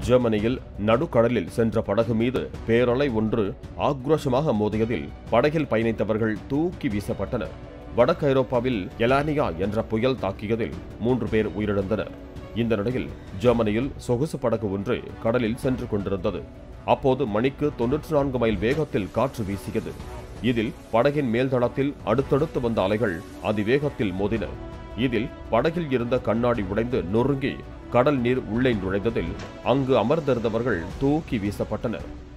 ஜெர்மனியில் நடுக்கடலில் சென்ற படகு மீது பேரலை ஒன்று ஆக்ரோஷமாக மோதியதில் படகில் பயணித்தவர்கள் தூக்கி வீசப்பட்டனர் வடக்கு ஐரோப்பாவில் எலானியா என்ற புயல் தாக்கியதில் மூன்று பேர் உயிரிழந்தனர் இந்த நிலையில் ஜெர்மனியில் சொகுசு படகு ஒன்று கடலில் சென்று கொண்டிருந்தது அப்போது மணிக்கு தொன்னூற்றி நான்கு மைல் வேகத்தில் காற்று வீசியது இதில் படகின் மேல்தளத்தில் அடுத்தடுத்து வந்த அலைகள் அதிவேகத்தில் மோதின இதில் படகில் இருந்த கண்ணாடி உடைந்து நொறுங்கி கடல் நீர் உள்ளே நுழைந்ததில் அங்கு அமர்ந்திருந்தவர்கள் தூக்கி வீசப்பட்டனர்